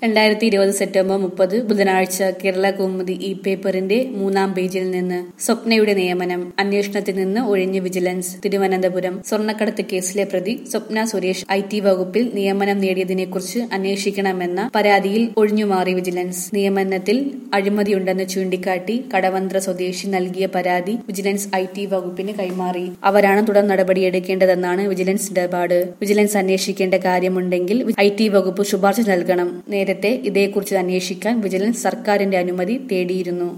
രണ്ടായിരത്തി ഇരുപത് സെപ്റ്റംബർ മുപ്പത് ബുധനാഴ്ച കേരള കൗമുദി ഇ പേപ്പറിന്റെ മൂന്നാം പേജിൽ നിന്ന് സ്വപ്നയുടെ നിയമനം അന്വേഷണത്തിൽ നിന്ന് ഒഴിഞ്ഞ് വിജിലൻസ് തിരുവനന്തപുരം സ്വർണ്ണക്കടത്ത് കേസിലെ പ്രതി സ്വപ്ന സുരേഷ് ഐ ടി വകുപ്പിൽ നിയമനം നേടിയതിനെക്കുറിച്ച് അന്വേഷിക്കണമെന്ന പരാതിയിൽ ഒഴിഞ്ഞുമാറി വിജിലൻസ് നിയമനത്തിൽ അഴിമതിയുണ്ടെന്ന് ചൂണ്ടിക്കാട്ടി കടവന്ത്ര സ്വദേശി നൽകിയ പരാതി വിജിലൻസ് ഐ ടി വകുപ്പിന് കൈമാറി അവരാണ് തുടർ നടപടിയെടുക്കേണ്ടതെന്നാണ് വിജിലൻസ് നിലപാട് വിജിലൻസ് അന്വേഷിക്കേണ്ട കാര്യമുണ്ടെങ്കിൽ ഐ ടി വകുപ്പ് ശുപാർശ നൽകണം നേരത്തെ ഇതേക്കുറിച്ച് അന്വേഷിക്കാൻ വിജിലൻസ് സർക്കാരിന്റെ അനുമതി തേടിയിരുന്നു